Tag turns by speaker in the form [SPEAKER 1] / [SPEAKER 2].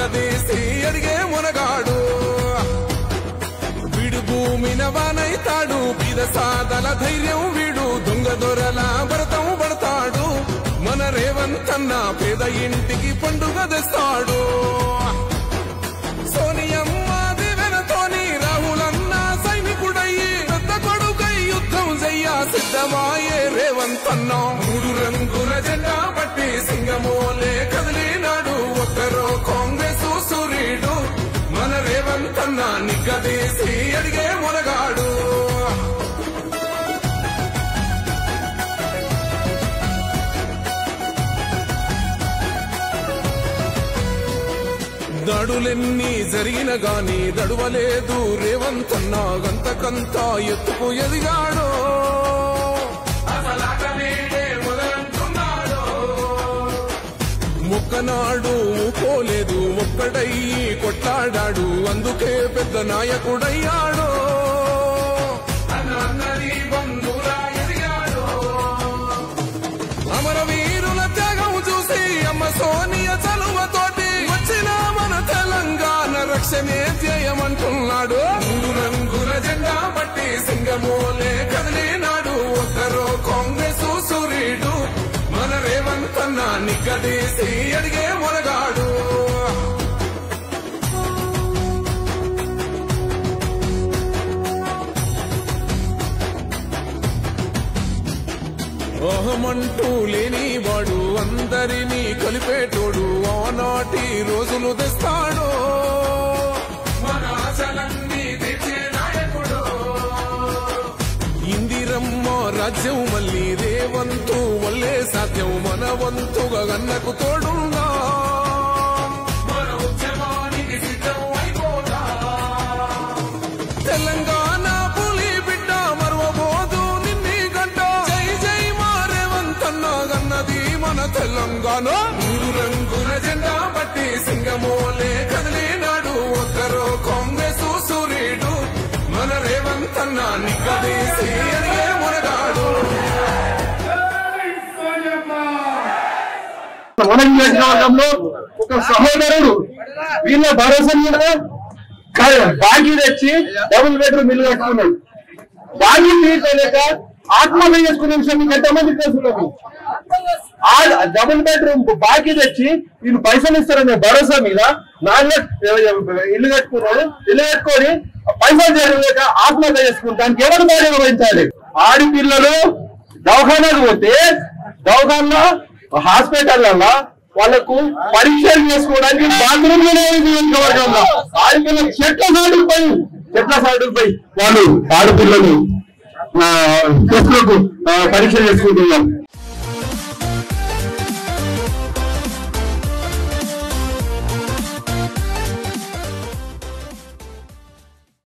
[SPEAKER 1] నిగ్గదీసి అడిగే మునగాడు వీడు భూమిన వానైతాడు పీద సాదల ధైర్యం వీడు దొంగ దొరల భరతం పడతాడు మన రేవంతన్న పేద ఇంటికి పండుగ తెస్తాడు సోనియమ్మ దివెనతోని రాహులన్న సైనికుడయ్యి పెద్ద కొడుకై యుద్ధం చెయ్య సిద్ధమాయే రేవంతన్న మూడు రంగుల జెండా పట్టి సింగమోలే కదిలినాడు ఒక్కరో కాంగ్రెస్ సూర్యుడు మన రేవంతన్న నిగ్గదీసి అడిగే మొనగాడు దడులెన్ని జరిగిన గాని దడువలేదు రేవంతన్న గంతకంత ఎత్తుకు ఎదిగాడు అసలాటనేడే మొదలంటున్నాడు. ముక్కనాడు పోలేదు ఒక్కడయ్యి కొట్లాడాడు అందుకే పెద్ద నాయకుడయ్యాడు అన్న అన్నది బంధురా ఎదిగాడు అమరవీరుల త్యాగం చూసి అమ్మ సోనియ చలువతోటి వచ్చిన మన తెలంగాణ రక్షణే ధ్యేయమంటున్నాడు మూడు రంగుల జెండా పట్టి సింగమోలే కదిలినాడు ఒక్కరో కాంగ్రెస్ సూర్యుడు మన రేవంతన్న నిగ్గదీసి అడిగే మొనగాడు అహమంటూ లేని వాడు అందరినీ కలిపేటోడు ఆనాటి రోజులు తెస్తాడు మన ఆశలన్నీ తెచ్చే నాయకుడు ఇందిరమ్మ రాజ్యం మళ్ళీ రేవంతు వల్లే సాధ్యం మన వంతుగా గన్నకు తోడున్నా మన ఉద్యమానికి సిద్ధం అయిపోతా తెలంగాణ పులి బిడ్డ మరవబోదు నిన్ని గంట జై జై మారేవంతన్న గన్నది మన తెలంగాణ మూడు రంగుల జెండా పట్టి సింగమోలే కదిలినాడు ఒక్కరో కాంగ్రెస్ సూర్యుడు మన రేవంతన్న నిగ్గదీసి అడిగే మునగాడు
[SPEAKER 2] మన నియోజకవర్గంలో ఒక సహోదరుడు వీళ్ళ భరోసా మీద క- బాకీ తెచ్చి డబుల్ బెడ్రూమ్ ఇల్లు కట్టుకున్నాడు బాకీ తీసుకోలేక ఆత్మహత్య చేసుకునే విషయం మీకు ఎంతమంది తెలుసున్నది ఆ డబుల్ బెడ్రూమ్ బాకీ తెచ్చి వీళ్ళు పైసలు ఇస్తారనే భరోసా మీద నాలుగు ఇల్లు కట్టుకున్నాడు ఇల్లు కట్టుకొని పైసలు చేయలేక ఆత్మహత్య చేసుకుని దానికి ఎవరు బాధ్యత వహించాలి ఆడపిల్లలు దవాఖానాకు పోతే దవాఖానలో హాస్పిటల్లో వాళ్ళకు పరీక్షలు చేసుకోవడానికి బాత్రూమ్ నియోజకవర్గంలో ఆడపిల్లలు చెట్ల సాడుపై చెట్ల సాడుపై వాళ్ళు ఆడపిల్లలు ఆ, టెస్టులకు ఆ, పరీక్ష చేసుకుంటున్నారు